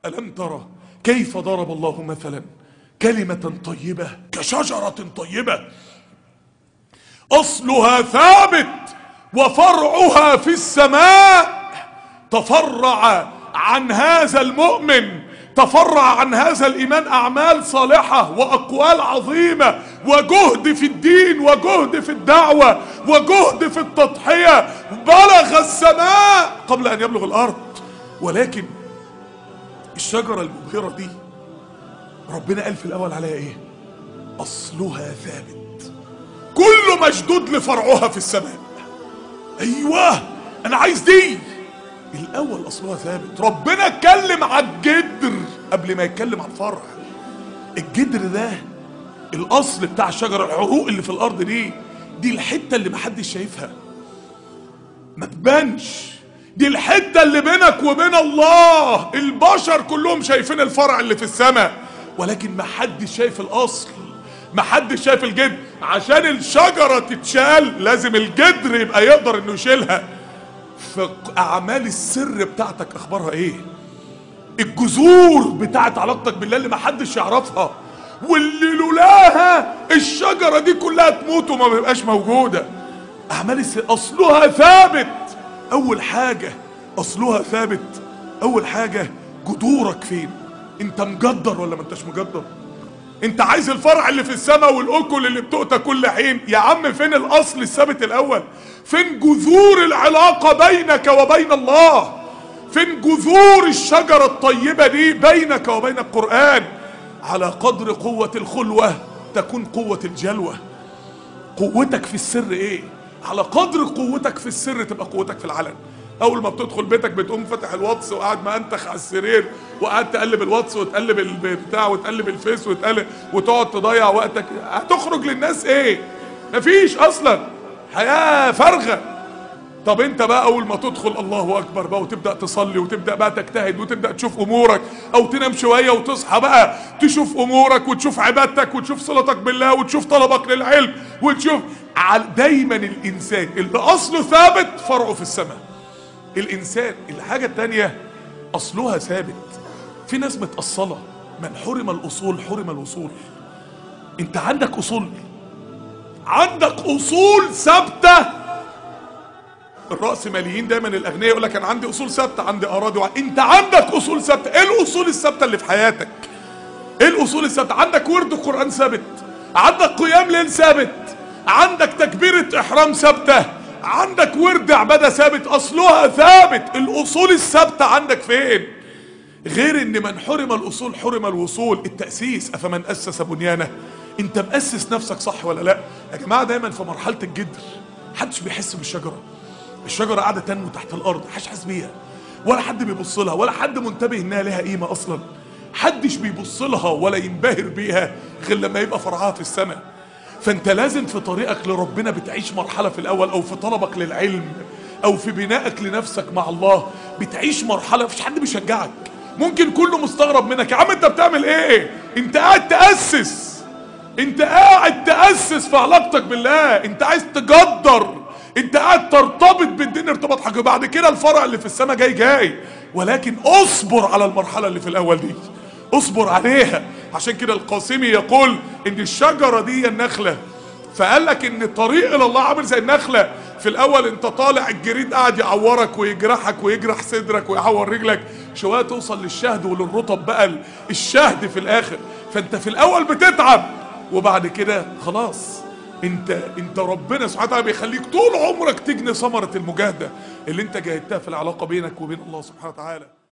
ألم ترى كيف ضرب الله مثلا كلمة طيبة كشجرة طيبة أصلها ثابت وفرعها في السماء تفرع عن هذا المؤمن تفرع عن هذا الإيمان أعمال صالحة وأقوال عظيمة وجهد في الدين وجهد في الدعوة وجهد في التضحية بلغ السماء قبل أن يبلغ الأرض ولكن الشجرة المبهرة دي ربنا قال في الأول عليها إيه أصلها ثابت كل مشدود لفرعها في السماء أيوه أنا عايز دي الأول أصلها ثابت ربنا اتكلم على الجدر قبل ما يتكلم على الفرع الجدر ده الأصل بتاع الشجرة العروق اللي في الأرض دي دي الحتة اللي محدش شايفها ما تبانش دي الحتة اللي بينك وبين الله البشر كلهم شايفين الفرع اللي في السماء ولكن محدش شايف الأصل محدش شايف الجدر عشان الشجرة تتشال لازم الجدر يبقى يقدر انه يشيلها فأعمال السر بتاعتك أخبارها إيه؟ الجذور بتاعت علاقتك بالله اللي محدش يعرفها واللي لولاها الشجرة دي كلها تموت وما بيبقاش موجودة أعمال السر أصلها ثابت أول حاجة أصلها ثابت أول حاجة جذورك فين؟ أنت مجدر ولا ما أنتش مجدر؟ انت عايز الفرع اللي في السماء والاكل اللي بتؤتى كل حين يا عم فين الاصل الثابت الاول فين جذور العلاقة بينك وبين الله فين جذور الشجرة الطيبة دي بينك وبين القرآن على قدر قوة الخلوة تكون قوة الجلوة قوتك في السر ايه على قدر قوتك في السر تبقى قوتك في العلن اول ما بتدخل بيتك بتقوم فاتح الواتس وقاعد ما انتخ على السرير وقاعد تقلب الواتس وتقلب البتاع وتقلب الفيس وتقلب وتقعد تضيع وقتك هتخرج للناس ايه مفيش اصلا حياه فارغه طب انت بقى اول ما تدخل الله اكبر بقى وتبدا تصلي وتبدا بقى تجتهد وتبدا تشوف امورك او تنام شويه وتصحى بقى تشوف امورك وتشوف عبادتك وتشوف صلتك بالله وتشوف طلبك للعلم وتشوف دايما الانسان اللي اصله ثابت فرعه في السماء الانسان الحاجه التانية اصلها ثابت في ناس متاصله من حرم الاصول حرم الوصول انت عندك اصول عندك اصول ثابته الرأسماليين دايما الاغنياء يقول لك انا عندي اصول ثابته عندي اراضي وع... انت عندك اصول ثابته ايه الاصول الثابته اللي في حياتك ايه الاصول الثابته عندك ورد قران ثابت عندك قيام ليل ثابت عندك تكبيره احرام ثابته عندك ورد عباده ثابت اصلها ثابت الاصول الثابته عندك فين غير ان من حرم الاصول حرم الوصول التاسيس افمن اسس بنيانه انت مؤسس نفسك صح ولا لا يا جماعه دايما في مرحله الجدر محدش بيحس بالشجره الشجره قاعده تنمو تحت الارض محدش حاسس بيها ولا حد بيبص لها ولا حد منتبه انها لها قيمه اصلا حدش بيبص لها ولا ينبهر بيها غير لما يبقى فرعها في السماء فانت لازم في طريقك لربنا بتعيش مرحله في الاول او في طلبك للعلم او في بنائك لنفسك مع الله بتعيش مرحله مفيش حد بيشجعك ممكن كله مستغرب منك يا عم انت بتعمل ايه انت قاعد تاسس انت قاعد تاسس في علاقتك بالله انت عايز تجدر انت قاعد ترتبط بالدين ارتباط حقيقي بعد كده الفرع اللي في السماء جاي جاي ولكن اصبر على المرحله اللي في الاول دي اصبر عليها عشان كده القاسمي يقول ان الشجره دي النخله فقال لك ان الطريق الى الله عامل زي النخله في الاول انت طالع الجريد قاعد يعورك ويجرحك ويجرح صدرك ويعور رجلك شويه توصل للشهد وللرطب بقى الشهد في الاخر فانت في الاول بتتعب وبعد كده خلاص انت انت ربنا سبحانه وتعالى بيخليك طول عمرك تجني ثمره المجاهده اللي انت جاهدتها في العلاقه بينك وبين الله سبحانه وتعالى